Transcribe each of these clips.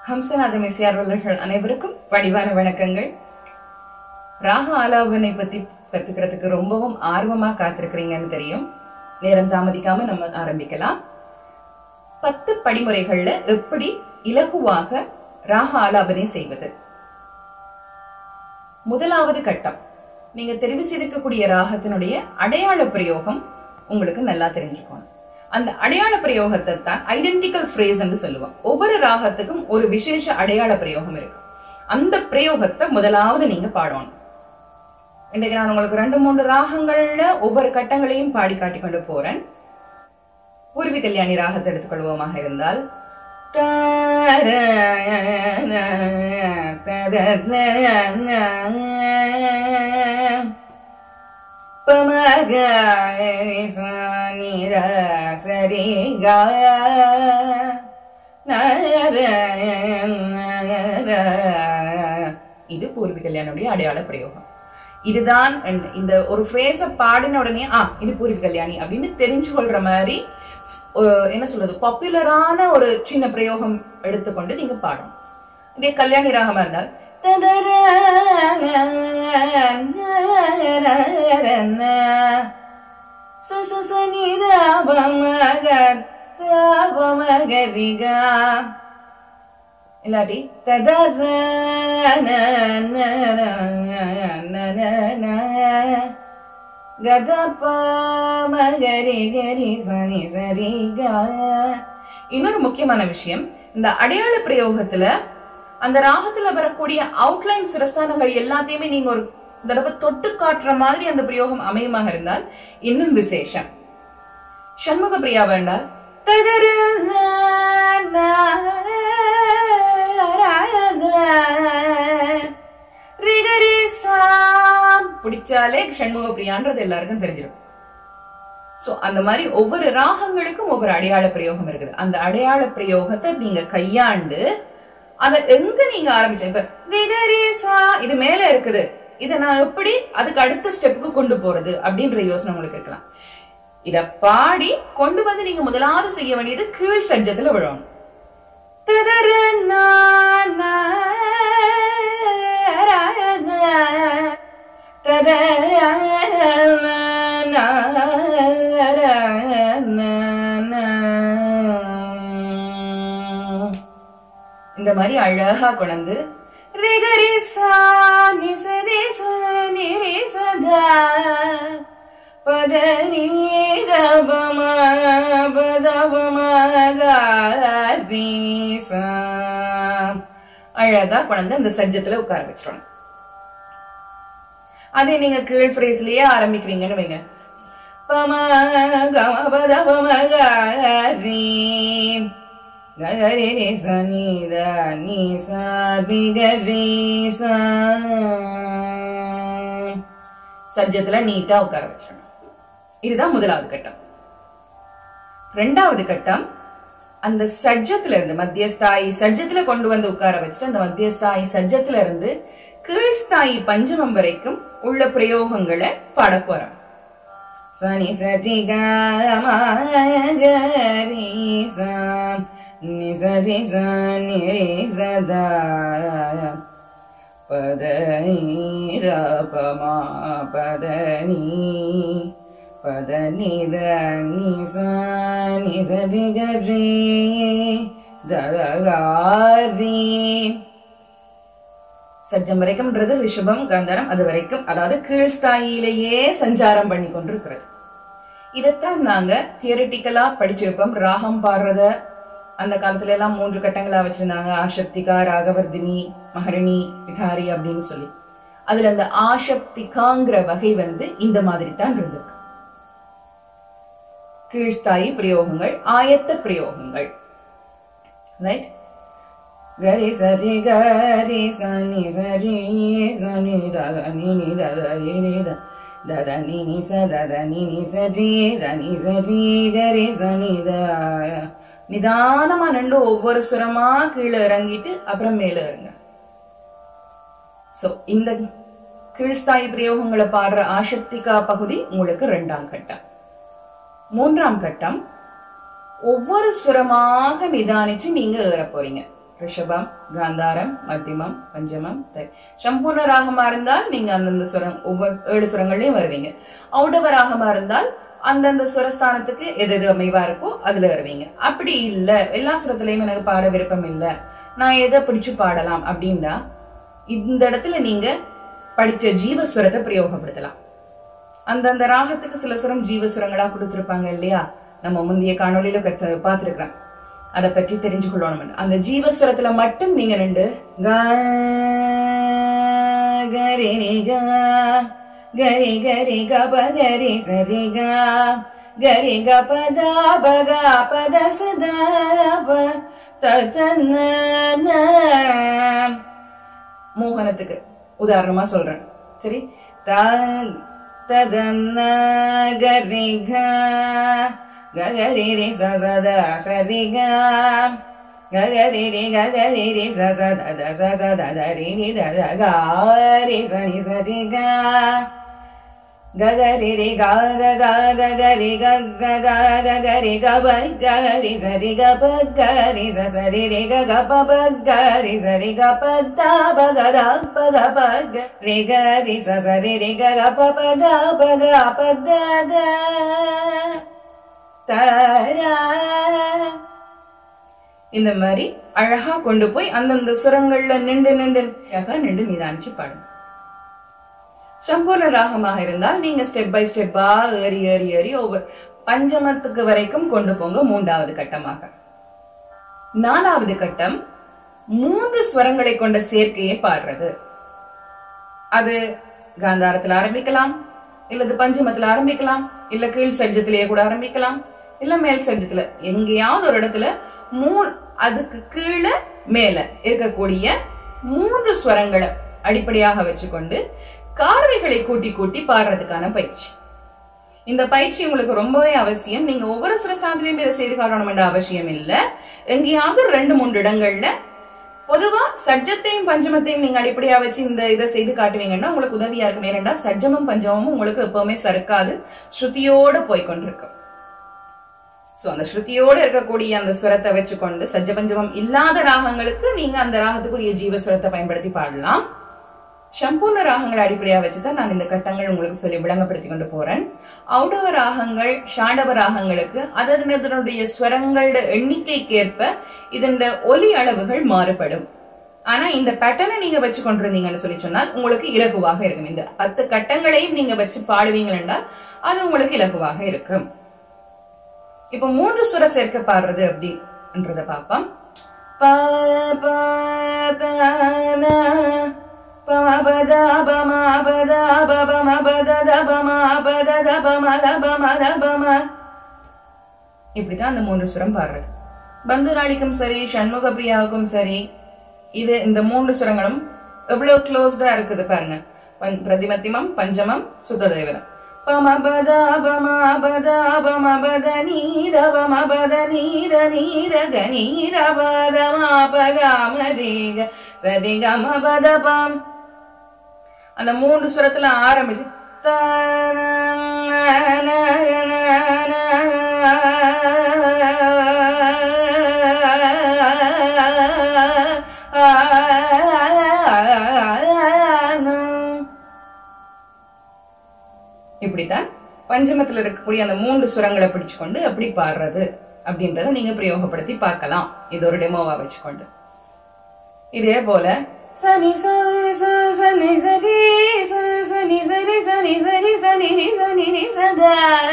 ஹம்சநாத மெசியார்வலர்கள் அனைவருக்கும் பணிவான வணக்கங்கள் ராக ஆலாபனை பத்தி கத்துக்கிறதுக்கு ரொம்பவும் ஆர்வமா காத்திருக்கிறீங்கன்னு தெரியும் நேரம் தாமதிக்காம நம்ம ஆரம்பிக்கலாம் பத்து படிமுறைகள்ல எப்படி இலகுவாக ராக ஆலாபனை செய்வது முதலாவது கட்டம் நீங்க தெரிவு செய்திருக்கக்கூடிய ராகத்தினுடைய அடையாள பிரயோகம் உங்களுக்கு நல்லா தெரிஞ்சுக்கணும் அந்த அடையாள பிரயோகத்தை தான் ஐடென்டிக்கல் ஃப்ரேஸ் என்று சொல்லுவோம் ஒவ்வொரு ராகத்துக்கும் ஒரு விசேஷ அடையாள பிரயோகம் இருக்கு அந்த பிரயோகத்தை முதலாவது நீங்க பாடணும் இன்றைக்கு நான் உங்களுக்கு ரெண்டு மூன்று ராகங்கள்ல ஒவ்வொரு கட்டங்களையும் பாடி காட்டிக் கொண்டு போறேன் பூர்வி கல்யாணி ராகத்தை எடுத்துக்கொள்வோமாக இருந்தால் சரிகா இது பூர்வி கல்யாணுடைய அடையாள பிரயோகம் இதுதான் இந்த ஒரு ஃப்ரேஸ பாடின உடனே ஆ இது பூர்வி கல்யாணி அப்படின்னு தெரிஞ்சு கொள்ற மாதிரி என்ன சொல்றது பாப்புலரான ஒரு சின்ன பிரயோகம் எடுத்துக்கொண்டு நீங்க பாடணும் இதே கல்யாணி ராகமா இருந்தால் இல்லாட்டி கதரி கரி சனி சரிகா இன்னொரு முக்கியமான விஷயம் இந்த அடையாள பிரயோகத்துல அந்த ராகத்துல வரக்கூடிய அவுட்லைன் சுரஸ்தானங்கள் எல்லாத்தையுமே நீங்க ஒரு தடவை தொட்டு காட்டுற மாதிரி அந்த பிரயோகம் அமையமாக இருந்தால் இன்னும் விசேஷம் சண்முக பிரியா வேண்டால் தகரு பிடிச்சாலே சண்முக பிரியான்றது எல்லாருக்கும் தெரிஞ்சிடும் சோ அந்த மாதிரி ஒவ்வொரு ராகங்களுக்கும் ஒவ்வொரு அடையாள பிரயோகம் இருக்குது அந்த அடையாள பிரயோகத்தை நீங்க கையாண்டு அத எங்க நீங்க ஆரம்பிச்ச இப்ப விகரேசா இது மேல இருக்குது இத நான் எப்படி அதுக்கு அடுத்த ஸ்டெப்புக்கு கொண்டு போறது அப்படின்ற யோசனை உங்களுக்கு இருக்கலாம் இத பாடி கொண்டு வந்து நீங்க முதலாவது செய்ய வேண்டியது கீழ் சஜ்ஜத்துல விழணும் இந்த மாதிரி அழகா கொண்டு ரிகரி சா நிசரி நிரி சதா பத நீரபம அழகா கொண்டு அந்த சஜ்ஜத்துல உட்கார வச்சிடணும் அதே நீங்க கீழ் ஃப்ரேஸ்லயே ஆரம்பிக்கிறீங்கன்னு வைங்க பம கம பத பம கரி கரி ரே சனி த நீ சா பி கரி சா சப்ஜத்துல நீட்டா உட்கார வச்சிடணும் இதுதான் முதலாவது கட்டம் ரெண்டாவது கட்டம் அந்த சஜ்ஜத்துல இருந்து மத்தியஸ்தாயி சஜ்ஜத்துல கொண்டு வந்து உட்கார வச்சுட்டு அந்த மத்தியஸ்தாயி சஜ்ஜத்துல இருந்து கீழ்ஸ்தாயி பஞ்சமம் வரைக்கும் உள்ள பிரயோகங்களை பாட போறோம் சனி சரி கரி நிசரி சனி சதா பதனீரபமா பதனி பதனித நிசனி சரி கரி தரகாரி சஜ்ஜம் வரைக்கும்ன்றது ரிஷபம் கந்தரம் அது வரைக்கும் அதாவது கீழ்ஸ்தாயிலேயே சஞ்சாரம் பண்ணி கொண்டிருக்கிறது இதைத்தான் நாங்க தியரிட்டிக்கலா படிச்சிருப்போம் ராகம் பாடுறத அந்த காலத்துல எல்லாம் மூன்று கட்டங்களா வச்சிருந்தாங்க ஆசப்திகா ராகவர்தினி மகரணி விகாரி அப்படின்னு சொல்லி அதுல அந்த ஆசப்திகாங்கிற வகை வந்து இந்த மாதிரி தான் இருந்திருக்கு கீழ்ஸ்தாயி பிரயோகங்கள் ஆயத்த பிரயோகங்கள் ரைட் கரி சரி கரி சனி சரி சனி தத நினி தத நினி தத நினி ச தத நினி சரி தனி சரி கரி சனி த நிதானமா நின்று ஒவ்வொரு சுரமா கீழே இறங்கிட்டு அப்புறம் மேல இறங்க சோ இந்த கீழ்ஸ்தாயி பிரயோகங்களை பாடுற ஆசக்திகா பகுதி உங்களுக்கு ரெண்டாம் கட்டம் மூன்றாம் கட்டம் ஒவ்வொரு சுரமாக நிதானிச்சு நீங்க ஏற போறீங்க ரிஷபம் காந்தாரம் மத்தியமம் பஞ்சமம் தை சம்பூர்ண ராகமா இருந்தால் நீங்க அந்தந்த சுரம் ஒவ்வொரு ஏழு சுரங்கள்லயும் வருவீங்க ஔடவ ராகமா இருந்தால் அந்தந்த சுரஸ்தானத்துக்கு எது எது அமைவா இருக்கோ அதுல வருவீங்க அப்படி இல்ல எல்லா சுரத்திலயும் எனக்கு பாட விருப்பம் இல்ல நான் எதை பிடிச்சு பாடலாம் அப்படின்னா இந்த இடத்துல நீங்க படிச்ச ஜீவஸ்வரத்தை பிரயோகப்படுத்தலாம் அந்தந்த ராகத்துக்கு சில சுரம் ஜீவசுரங்களா கொடுத்திருப்பாங்க இல்லையா நம்ம முந்தைய காணொளியில கத்து பார்த்திருக்கிறோம் அதை பற்றி தெரிஞ்சு கொள்ளணும் அந்த ஜீவஸ்வரத்துல மட்டும் நீங்க ரெண்டு க கரி ரி க கரி கரி க ப கரி சரி க கரி க ப த ப க ப த ச த ப த த ந ந. மோகனத்துக்கு உதாரணமா சொல்றேன் சரி த ததன்ன கரி க கரி ரி ச ச த சரி க கரி ரி கரி ரி ச ச த த ச ச த த ரி ரி த த க ரி ச ரி ச ரி க ககரி ரி க க க க க ரி க க க க க ரி க ப க ரி ச ரி க ப க ரி ச ச ரி ரி க க ப ப க ரி ச ரி க ப த ப க த ப க ப க ரி க ரி ச ச ரி ரி க க ப ப த ப க ப த த த ர இந்த மாதிரி அழகா கொண்டு போய் அந்தந்த சுரங்கள்ல நின்று நின்று அழகா நின்று நிதானிச்சு பாடுங்க சம்பூர்ண ராகமாக இருந்தால் நீங்க ஸ்டெப் பை ஸ்டெப்பா ஏறி ஏறி ஏறி ஒவ்வொரு பஞ்சமத்துக்கு வரைக்கும் கொண்டு போங்க மூன்றாவது கட்டமாக நாலாவது கட்டம் மூன்று ஸ்வரங்களை கொண்ட சேர்க்கையை பாடுறது அது காந்தாரத்துல ஆரம்பிக்கலாம் இல்லது பஞ்சமத்துல ஆரம்பிக்கலாம் இல்ல கீழ் சட்ஜத்திலேயே கூட ஆரம்பிக்கலாம் இல்ல மேல் சட்ஜத்துல எங்கேயாவது ஒரு இடத்துல மூ அதுக்கு கீழே மேல இருக்கக்கூடிய மூன்று ஸ்வரங்களை அடிப்படையாக வச்சுக்கொண்டு கார்வைகளை கூட்டி கூட்டி பாடுறதுக்கான பயிற்சி இந்த பயிற்சி உங்களுக்கு ரொம்பவே அவசியம் நீங்க ஒவ்வொரு சுரஸ்தானத்திலையும் இதை செய்து காட்டணும் என்ற அவசியம் இல்ல எங்கேயாவது ரெண்டு மூன்று இடங்கள்ல பொதுவா சட்ஜத்தையும் பஞ்சமத்தையும் நீங்க அடிப்படையா வச்சு இந்த இதை செய்து காட்டுவீங்கன்னா உங்களுக்கு உதவியா இருக்கும் ஏனென்றா சட்ஜமும் பஞ்சமமும் உங்களுக்கு எப்பவுமே சறுக்காது ஸ்ருதியோட போய் கொண்டிருக்கும் சோ அந்த ஸ்ருதியோட இருக்கக்கூடிய அந்த சுரத்தை வச்சுக்கொண்டு சஜ்ஜ பஞ்சமம் இல்லாத ராகங்களுக்கு நீங்க அந்த ராகத்துக்குரிய ஜீவஸ்வரத்தை பயன்படுத்தி பாடலாம் சம்பூர்ண ராகங்களை அடிப்படையா வச்சுதான் நான் இந்த கட்டங்கள் உங்களுக்கு சொல்லி விளங்கப்படுத்தி கொண்டு போறேன் ஔடவ ராகங்கள் ஷாண்டவ ராகங்களுக்கு அதனுடைய ஸ்வரங்களோட எண்ணிக்கைக்கேற்ப இதன் ஒலி அளவுகள் மாறுபடும் ஆனா இந்த பேட்டர்னை நீங்க வச்சு கொண்டிருந்தீங்கன்னு சொல்லி சொன்னால் உங்களுக்கு இலகுவாக இருக்கும் இந்த பத்து கட்டங்களையும் நீங்க வச்சு பாடுவீங்க என்றால் அது உங்களுக்கு இலகுவாக இருக்கும் இப்ப மூன்று சுர சேர்க்க பாடுறது அப்படின்றத பாப்போம் ப ப த ந ப ம ப த ப ம ப த ப ப ம ப த த ப ம ப த த ப ம த ப ம த ப ம இப்படிதான் அந்த மூன்று சுரம் பாடுறது பந்துராளிக்கும் சரி சண்முக பிரியாவுக்கும் சரி இது இந்த மூன்று சுரங்களும் எவ்வளவு க்ளோஸ்டா இருக்குது பாருங்க பஞ்- பிரதிமத்திமம் பஞ்சமம் சுத்ததேவனம் பமபத பமபத பமபத நீர பமபத நீர நீர கணீர பத மாபகாமரீக சரி கமபத பம் அந்த மூன்று சுரத்துல ஆரம்பிச்சு இப்படித்தான் பஞ்சமத்துல இருக்கக்கூடிய அந்த மூன்று சுரங்களை பிடிச்சுக்கொண்டு எப்படி பாடுறது அப்படின்றத நீங்க பிரயோகப்படுத்தி பார்க்கலாம் இது ஒரு டெமோவா வச்சுக்கொண்டு இதே போல சனி சரி ச சனி சரி ச சனி சரி சனி சரி சனி ரி சனி ரி சத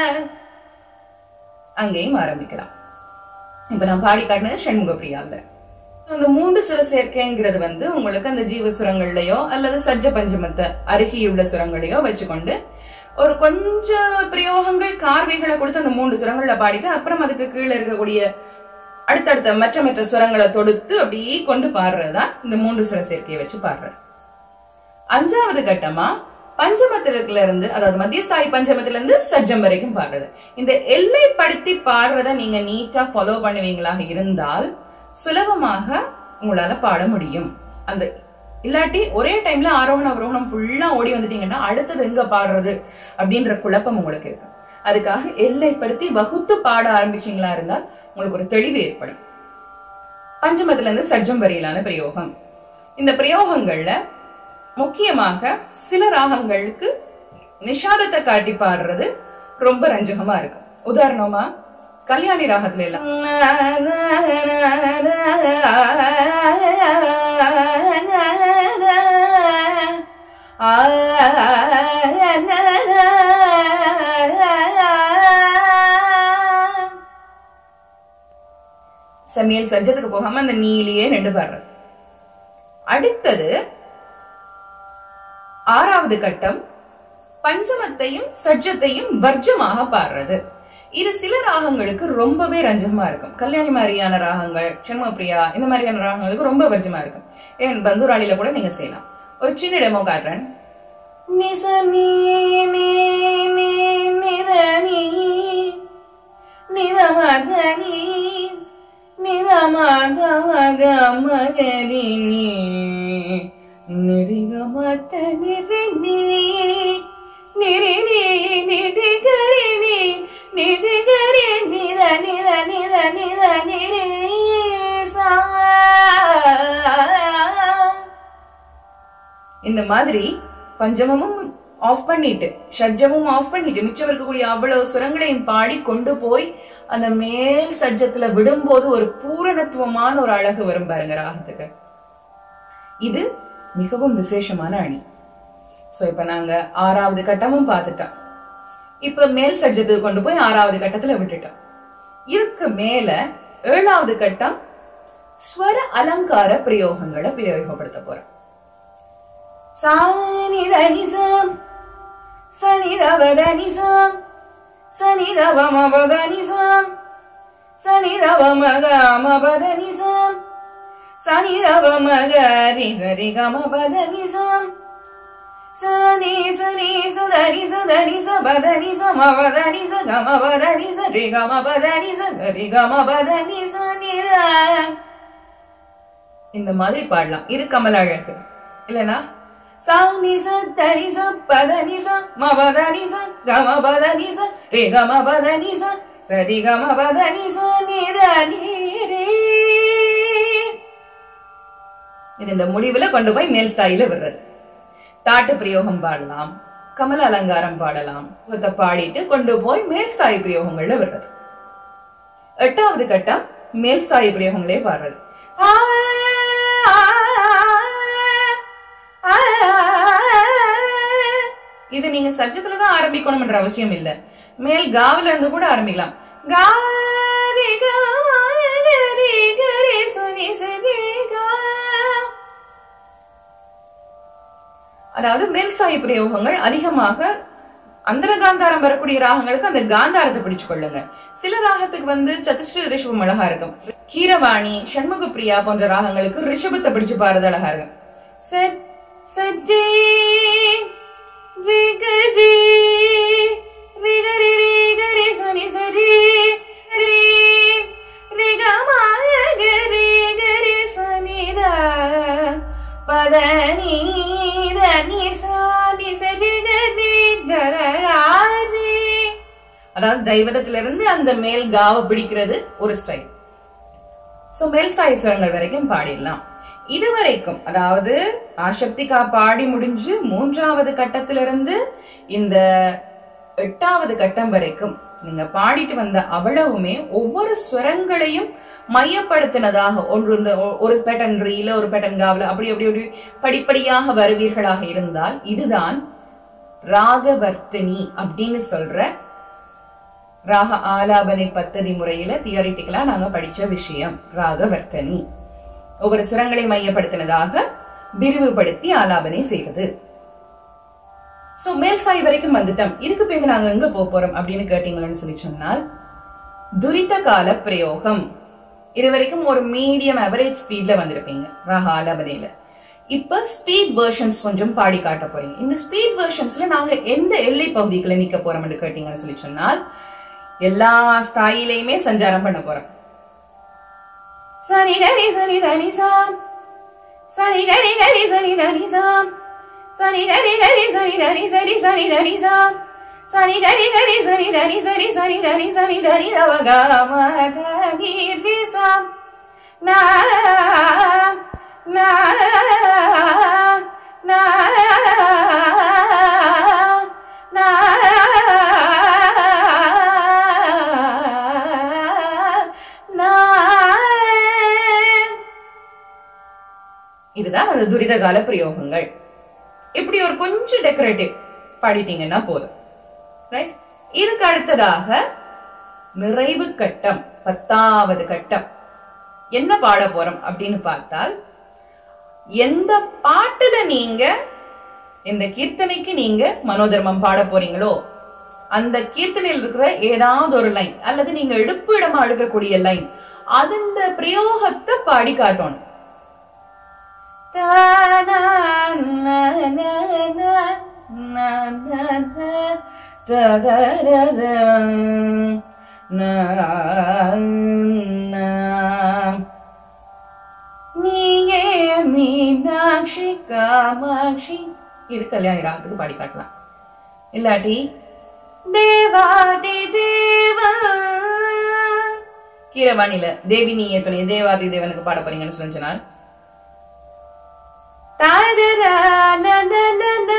அங்கேயும் ஆரம்பிக்கலாம் இப்ப நான் பாடி காட்டினது ஷண்முக பிரியாவில் அந்த மூன்று சுர சேர்க்கைங்கிறது வந்து உங்களுக்கு அந்த ஜீவ சுரங்கள்லயோ அல்லது சஜ்ஜ பஞ்சமத்தை அருகியுள்ள சுரங்களையோ வச்சுக்கொண்டு ஒரு கொஞ்சம் பிரயோகங்கள் கார்வைகளை கொடுத்து அந்த மூன்று சுரங்கள்ல பாடிட்டு அப்புறம் அதுக்கு கீழே இருக்கக்கூடிய அடுத்தடுத்த மற்ற மற்ற சுரங்களை தொடுத்து அப்படியே கொண்டு பாடுறதுதான் இந்த மூன்று சுர சேர்க்கையை வச்சு பாடுறது அஞ்சாவது கட்டமா பஞ்சமத்தில இருந்து அதாவது மத்தியஸ்தாயி பஞ்சமத்தில இருந்து சஜ்ஜம் வரைக்கும் பாடுறது இந்த எல்லைப்படுத்தி பாடுறத நீங்க நீட்டா ஃபாலோ பண்ணுவீங்களாக இருந்தால் சுலபமாக உங்களால பாட முடியும் அந்த இல்லாட்டி ஒரே டைம்ல ஆரோகணம் அவரோகணம் ஃபுல்லா ஓடி வந்துட்டீங்கன்னா அடுத்தது எங்க பாடுறது அப்படின்ற குழப்பம் உங்களுக்கு இருக்கு அதுக்காக எல்லைப்படுத்தி வகுத்து பாட ஆரம்பிச்சீங்களா இருந்தால் உங்களுக்கு ஒரு தெளிவு ஏற்படும் பஞ்சமத்துல இருந்து சட்ஜம் வரையிலான பிரயோகம் இந்த பிரயோகங்கள்ல முக்கியமாக சில ராகங்களுக்கு நிஷாதத்தை காட்டி பாடுறது ரொம்ப ரஞ்சகமா இருக்கும் உதாரணமா கல்யாணி ராகத்துல எல்லாம் சமையல் சஜ்ஜத்துக்கு போகாம அந்த நீலியே ரெண்டு பாடுறது அடுத்தது ஆறாவது கட்டம் பஞ்சமத்தையும் சட்ஜத்தையும் வர்ஜமாக பாடுறது இது சில ராகங்களுக்கு ரொம்பவே ரஞ்சகமா இருக்கும் கல்யாணி மாதிரியான ராகங்கள் சண்முகப்பிரியா இந்த மாதிரியான ராகங்களுக்கு ரொம்ப வர்ஜமா இருக்கும் ஏன் பந்துராளில கூட நீங்க செய்யலாம் ஒரு சின்ன டெமோ காட்டுறேன் நிச நீ நீ நீ நித நீ நிதமதனி நிதமகமகமகரிணி நிரிகமத்த நிரிணி நிரிணி நிரிகரிணி நிரிகரி நிர நிர நிர நிர நிரி இந்த மாதிரி பஞ்சமமும் ஆஃப் பண்ணிட்டு ஷட்ஜமும் ஆஃப் பண்ணிட்டு மிச்சம் இருக்கக்கூடிய அவ்வளவு சுரங்களையும் பாடி கொண்டு போய் அந்த மேல் சட்ஜத்துல விடும்போது ஒரு பூரணத்துவமான ஒரு அழகு வரும் பாருங்க ராகத்துக்கு இது மிகவும் விசேஷமான அணி சோ இப்ப நாங்க ஆறாவது கட்டமும் பார்த்துட்டோம் இப்ப மேல் சட்ஜத்துக்கு கொண்டு போய் ஆறாவது கட்டத்துல விட்டுட்டோம் இதுக்கு மேல ஏழாவது கட்டம் ஸ்வர அலங்கார பிரயோகங்களை பிரயோகப்படுத்த போறோம் சானிதனிசம் சனிதவதனிசம் சனிதவமபதனிசம் சனிதவமகமபதனிசம் சனிதவமகரி சரிகமபதனிசம் சனி சனி சுதனி சுதனி சபதனி சமபதனி சகமபதனி சரிகமபதனி சரிகமபதனி சனித இந்த மாதிரி பாடலாம் இது கமல் அழகு இல்லனா சானி சத்தனி சப்பதனி ச மபதனி ச கமபதனி ச ரே கமபதனி ச சரி கமபதனி ச நிதனி ரே இது இந்த முடிவுல கொண்டு போய் மேல் ஸ்தாயில விடுறது தாட்டு பிரயோகம் பாடலாம் கமல அலங்காரம் பாடலாம் இதை பாடிட்டு கொண்டு போய் மேல் ஸ்தாயி பிரயோகங்கள்ல விடுறது எட்டாவது கட்டம் மேல் ஸ்தாயி பிரயோகங்களே பாடுறது ஆ, ஆ, ஆ, இது நீங்க சஜ்ஜத்துல தான் ஆரம்பிக்கணும்ன்ற அவசியம் இல்ல மேல் காவில இருந்து கூட ஆரம்பிக்கலாம் கா, ரி, கா, மா, க, ரி, க, ரி, சு, நி, சு, ரி, கா. அதாவது மேல்சாயி பிரயோகங்கள் அதிகமாக அந்தர காந்தாரம் வரக்கூடிய ராகங்களுக்கு அந்த காந்தாரத்தை பிடிச்சு கொள்ளுங்க சில ராகத்துக்கு வந்து சதுஷ்ட ரிஷபம் அழகா இருக்கும் கீரவாணி சண்முக பிரியா போன்ற ராகங்களுக்கு ரிஷபத்தை பிடிச்சு பாடுறது அழகா இருக்கும் சத் சஜ்ஜே ரிகரி ரிகரி ரிகரி சனி சரி ரி ரிகமா கரி கரி சனித பதனி தனி சானி சரி கரி தரகாரி அதாவது தெய்வத்திலிருந்து அந்த மேல் காவ பிடிக்கிறது ஒரு ஸ்டைல் சோ மேல் ஸ்தாயி ஸ்வரங்கள் வரைக்கும் பாடிடலாம் இது வரைக்கும் அதாவது ஆசக்திகா பாடி முடிஞ்சு மூன்றாவது கட்டத்திலிருந்து இந்த எட்டாவது கட்டம் வரைக்கும் நீங்க பாடிட்டு வந்த அவ்வளவுமே ஒவ்வொரு ஸ்வரங்களையும் மையப்படுத்தினதாக ஒன்று இந்த ஒ- ஒரு பேட்டன் ரீல ஒரு பேட்டன் காவல அப்படி அப்படி அப்படி படிப்படியாக வருவீர்களாக இருந்தால் இதுதான் ராகவர்த்தினி அப்படின்னு சொல்ற ராக ஆலாபனை பத்ததி முறையில தியரிட்டிக்கலா நாங்க படிச்ச விஷயம் ராகவர்த்தனி ஒவ்வொரு சுரங்களை மையப்படுத்தினதாக விரிவுபடுத்தி ஆலாபனை செய்வது சோ மேல் சாய் வரைக்கும் வந்துட்டோம் இதுக்கு பிறகு நாங்க எங்க போக போறோம் அப்படின்னு கேட்டீங்கன்னு சொல்லி சொன்னால் துரித கால பிரயோகம் இது வரைக்கும் ஒரு மீடியம் அவரேஜ் ஸ்பீட்ல வந்திருப்பீங்க ராக ஆலாபனையில இப்ப ஸ்பீட் வெர்ஷன்ஸ் கொஞ்சம் பாடி காட்ட போறீங்க இந்த ஸ்பீட் வெர்ஷன்ஸ்ல நாங்க எந்த எல்லை பகுதிக்குள்ள நிக்க போறோம்னு கேட்டீங்கன்னு சொல்லி சொன்னால் எல்லா ஸ்தாயிலையுமே சஞ்சாரம் பண்ண போறோம் சனி கரி சனி தனி சாம் சனி கரி கரி சனி தனி சாம் சனி கரி கரி சனி தனி சரி சனி தனி சாம் சனி கரி கரி சனி தனி சரி சனி தனி சனி தனி தவ க ம த நீ ரி சாம் நா நா நா நா நா இதுதான் ஒரு துரித கால பிரயோகங்கள் இப்படி ஒரு கொஞ்சம் டெக்கரேட்டிவ் பாடிட்டீங்கன்னா போதும் ரைட் இதுக்கு அடுத்ததாக நிறைவு கட்டம் பத்தாவது கட்டம் என்ன பாட போறோம் அப்படின்னு பார்த்தால் எந்த பாட்டுல நீங்க இந்த கீர்த்தனைக்கு நீங்க மனோதர்மம் பாட போறீங்களோ அந்த கீர்த்தனையில் இருக்கிற ஏதாவது ஒரு லைன் அல்லது நீங்க எடுப்பு இடமா எடுக்கக்கூடிய லைன் அந்த பிரயோகத்தை பாடி காட்டணும் நீயே மீனாட்சி காமாட்சி இது கல்யாணி ராகத்துக்கு பாடி காட்டலாம் இல்லாட்டி தேவாதி தேவா கீரவாணியில தேவி நீ துணை தேவாதி தேவனுக்கு பாட போறீங்கன்னு சொல்லிச்சுனா தாதரா நனனன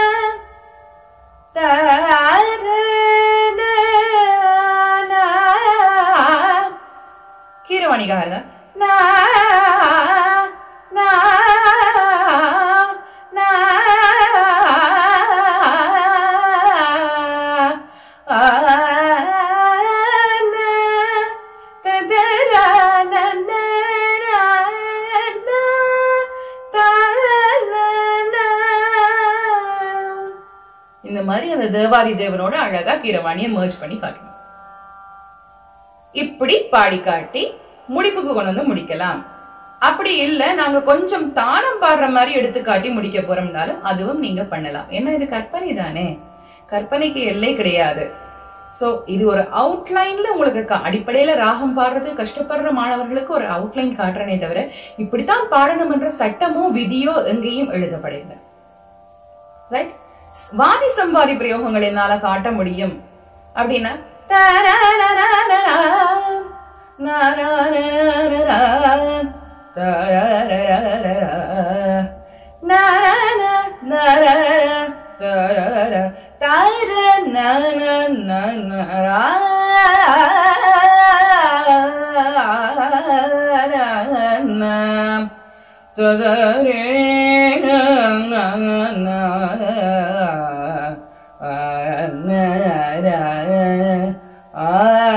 கீரவாணிக்காக நா நா நா இந்த மாதிரி அந்த தேவாதி தேவனோட அழகா கீரவாணியை merge பண்ணி காட்டணும் இப்படி பாடி காட்டி முடிப்புக்கு கொண்டு வந்து முடிக்கலாம் அப்படி இல்ல நாங்க கொஞ்சம் தானம் பாடுற மாதிரி எடுத்து காட்டி முடிக்க போறோம்னாலும் அதுவும் நீங்க பண்ணலாம் ஏன்னா இது கற்பனை தானே கற்பனைக்கு எல்லை கிடையாது சோ இது ஒரு அவுட்லைன்ல உங்களுக்கு க- அடிப்படையில ராகம் பாடுறது கஷ்டப்படுற மாணவர்களுக்கு ஒரு அவுட்லைன் காட்டுறனே தவிர இப்படித்தான் பாடணும் என்ற சட்டமோ விதியோ எங்கேயும் எழுதப்படவில்லை ரைட் வாதி சம்பாதி பிரயோகங்கள் என்னால காட்ட முடியும் அப்படின்னா தரரரரரரா, நரரரரரரா, தரரரரரரா, நரர, நரர, தரர, தர, நன, நனரா, ந, ததரே, ந, ந, ந, ஆ, ந, ர, ஆ,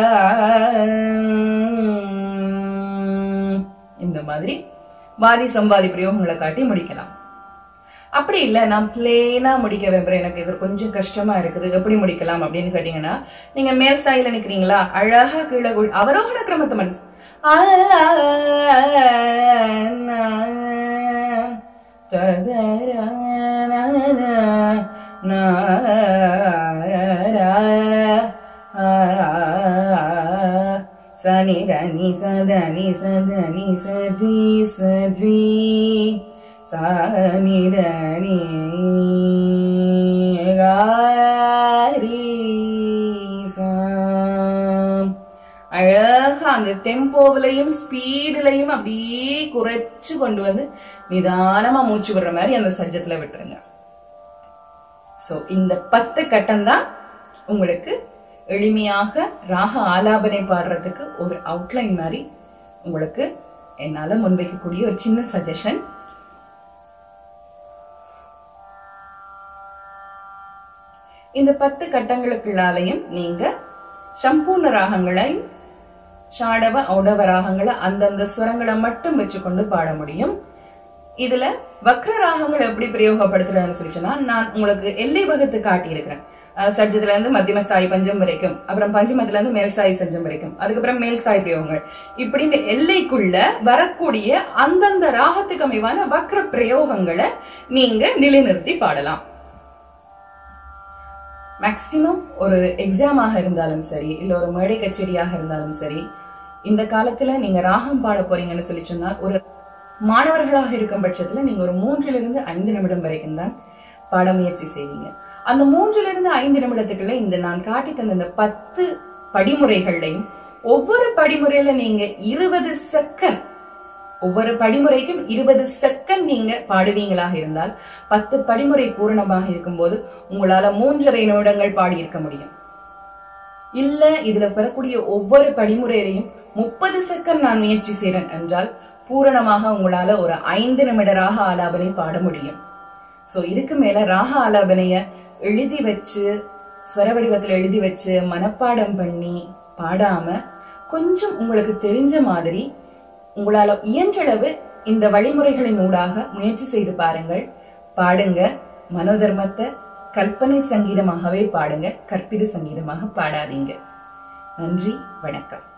இந்த மாதிரி வாதி சம்பாதி பிரயோகங்களை காட்டி முடிக்கலாம் அப்படி இல்ல நான் பிளேனா முடிக்க விரும்புறேன் எனக்கு இது கொஞ்சம் கஷ்டமா இருக்குது எப்படி முடிக்கலாம் அப்படின்னு கேட்டீங்கன்னா நீங்க மேல் ஸ்தாயில நிக்கிறீங்களா அழகா கீழே குள்- அவரோகண கிரமத்தை மனசு ஆ, நா, ததர, நன, நா, ரா, ஆ, சனி தனி சதனி சதனி சரி சரி சானி தனி காரி சாம். அழகா அந்த டெம்போவிலையும் ஸ்பீடுலையும் அப்படியே குறைச்சு கொண்டு வந்து நிதானமா மூச்சு விடுற மாதிரி அந்த சஜ்ஜத்துல விட்டுருங்க சோ இந்த பத்து கட்டம் தான் உங்களுக்கு எளிமையாக ராக ஆலாபனை பாடுறதுக்கு ஒரு அவுட்லைன் மாதிரி உங்களுக்கு என்னால முன்வைக்கக்கூடிய ஒரு சின்ன சஜஷன் இந்த பத்து கட்டங்களுக்குள்ளாலையும் நீங்க சம்பூர்ண ராகங்களையும் ஷாடவ ஔடவ ராகங்களை அந்தந்த ஸ்வரங்களை மட்டும் வச்சுக்கொண்டு பாட முடியும் இதுல வக்ர ராகங்கள் எப்படி பிரயோகப்படுத்துறதுன்னு சொல்லி சொன்னா நான் உங்களுக்கு எல்லை வகுத்து காட்டியிருக்கிறேன் அஹ் சட்ஜத்துல இருந்து மத்தியம ஸ்தாயி பஞ்சம் வரைக்கும் அப்புறம் பஞ்சமத்துல இருந்து மேல் ஸ்தாயி சஞ்சம் வரைக்கும் அதுக்கப்புறம் மேல் ஸ்தாயி பிரயோகங்கள் இப்படி இந்த எல்லைக்குள்ள வரக்கூடிய அந்தந்த ராகத்துக்கு அமைவான வக்ர பிரயோகங்களை நீங்க நிலைநிறுத்தி பாடலாம் மேக்சிமம் ஒரு எக்ஸாமாக இருந்தாலும் சரி இல்ல ஒரு மேடை கச்சேரியாக இருந்தாலும் சரி இந்த காலத்துல நீங்க ராகம் பாட போறீங்கன்னு சொல்லி சொன்னால் ஒரு மாணவர்களாக இருக்கும் பட்சத்துல நீங்க ஒரு மூன்றிலிருந்து ஐந்து நிமிடம் வரைக்கும் தான் பாட முயற்சி செய்வீங்க அந்த மூன்றிலிருந்து ஐந்து நிமிடத்துக்குள்ள இந்த நான் காட்டி தந்த இந்த பத்து படிமுறைகள்லையும் ஒவ்வொரு படிமுறையில நீங்க இருபது செகண்ட் ஒவ்வொரு படிமுறைக்கும் இருபது செகண்ட் நீங்க பாடுவீங்களாக இருந்தால் பத்து படிமுறை பூரணமாக இருக்கும்போது உங்களால மூன்றரை நிமிடங்கள் பாடியிருக்க முடியும் இல்ல இதுல பெறக்கூடிய ஒவ்வொரு படிமுறையிலையும் முப்பது செகண்ட் நான் முயற்சி செய்றேன் என்றால் பூரணமாக உங்களால ஒரு ஐந்து நிமிட ராக ஆலாபனை பாட முடியும் சோ இதுக்கு மேல ராக ஆலாபனைய எழுதி வச்சு ஸ்வர வடிவத்துல எழுதி வச்சு மனப்பாடம் பண்ணி பாடாம கொஞ்சம் உங்களுக்கு தெரிஞ்ச மாதிரி உங்களால இயன்றளவு இந்த வழிமுறைகளின் ஊடாக முயற்சி செய்து பாருங்கள் பாடுங்க மனோதர்மத்தை கற்பனை சங்கீதமாகவே பாடுங்க கற்பித சங்கீதமாக பாடாதீங்க நன்றி வணக்கம்